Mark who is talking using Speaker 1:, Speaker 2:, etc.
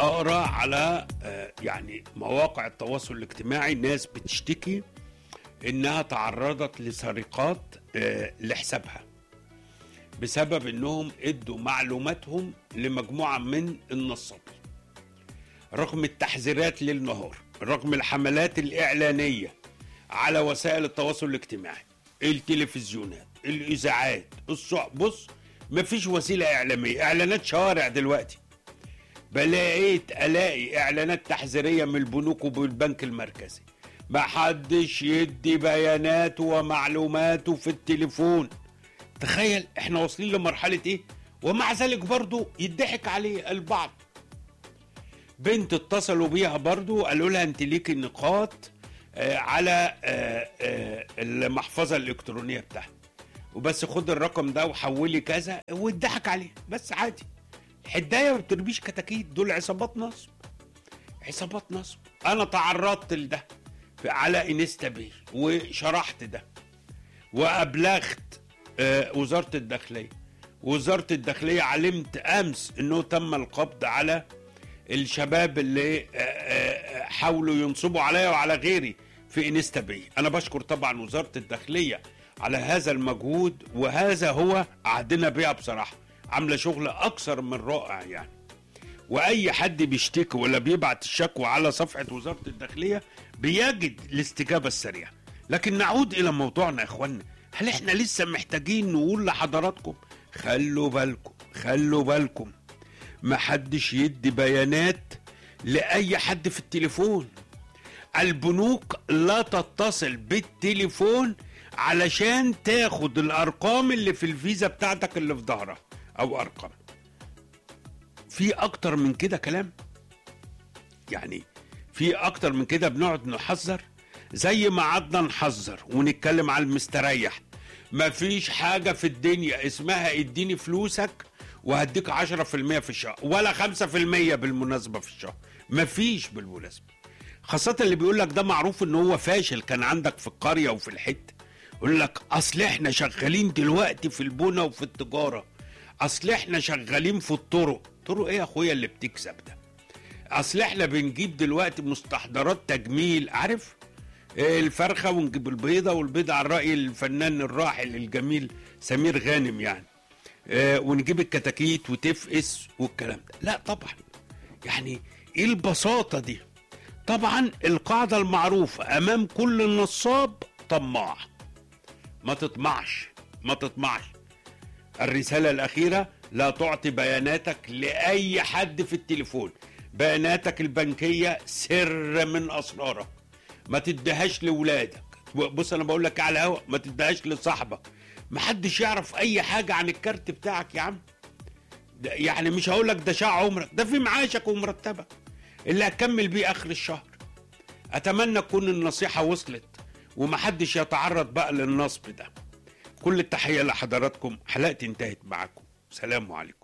Speaker 1: اقرا على آه، يعني مواقع التواصل الاجتماعي ناس بتشتكي انها تعرضت لسرقات آه، لحسابها بسبب انهم ادوا معلوماتهم لمجموعه من النصابين رغم التحذيرات ليل نهار رغم الحملات الاعلانيه على وسائل التواصل الاجتماعي التلفزيونات الاذاعات الصح بص مفيش وسيله اعلاميه اعلانات شوارع دلوقتي بلاقيت الاقي اعلانات تحذيريه من البنوك وبالبنك المركزي ما حدش يدي بياناته ومعلوماته في التليفون تخيل احنا واصلين لمرحله ايه ومع ذلك برضو يضحك عليه البعض بنت اتصلوا بيها برضو قالوا لها انت ليكي نقاط آه، على آه، آه، المحفظه الالكترونيه بتاعتك وبس خد الرقم ده وحولي كذا واتضحك عليه بس عادي الحدايه ما بترميش كتاكيت دول عصابات نصب عصابات نصب انا تعرضت لده في- على انستا بي وشرحت ده وابلغت آه، وزاره الداخليه وزاره الداخليه علمت امس انه تم القبض على الشباب اللي آه، آه، حاولوا ينصبوا عليا وعلى غيري في انستا بي انا بشكر طبعا وزاره الداخليه على هذا المجهود وهذا هو عهدنا بيها بصراحه عامله شغل اكثر من رائع يعني واي حد بيشتكي ولا بيبعت الشكوى على صفحه وزاره الداخليه بيجد الاستجابه السريعه لكن نعود الى موضوعنا يا اخوانا هل احنا لسه محتاجين نقول لحضراتكم خلوا بالكم خلوا بالكم محدش يدي بيانات لاي حد في التليفون البنوك لا تتصل بالتليفون علشان تاخد الارقام اللي في الفيزا بتاعتك اللي في ظهرها او ارقام في اكتر من كده كلام يعني في اكتر من كده بنقعد نحذر زي ما قعدنا نحذر ونتكلم على المستريح مفيش حاجة في الدنيا اسمها اديني فلوسك وهديك 10% في الشهر ولا 5% بالمناسبة في الشهر مفيش بالمناسبة خاصة اللي بيقول لك ده معروف ان هو فاشل كان عندك في القرية وفي الحتة يقول لك اصل احنا شغالين دلوقتي في البنى وفي التجارة اصل احنا شغالين في الطرق طرق ايه يا اخويا اللي بتكسب ده اصل احنا بنجيب دلوقتي مستحضرات تجميل عارف إيه الفرخه ونجيب البيضه والبيضه على راي الفنان الراحل الجميل سمير غانم يعني إيه ونجيب الكتاكيت وتفقس والكلام ده لا طبعا يعني ايه البساطه دي طبعا القاعده المعروفه امام كل نصاب طماع ما تطمعش ما تطمعش الرسالة الأخيرة لا تعطي بياناتك لأي حد في التليفون بياناتك البنكية سر من أسرارك ما تديهاش لولادك بص أنا بقول لك على الهوا ما تديهاش لصاحبك محدش يعرف أي حاجة عن الكارت بتاعك يا عم ده يعني مش هقول لك ده شاع عمرك ده في معاشك ومرتبك اللي هتكمل بيه آخر الشهر أتمنى تكون النصيحة وصلت ومحدش يتعرض بقى للنصب ده كل التحية لحضراتكم حلقتي انتهت معاكم سلام عليكم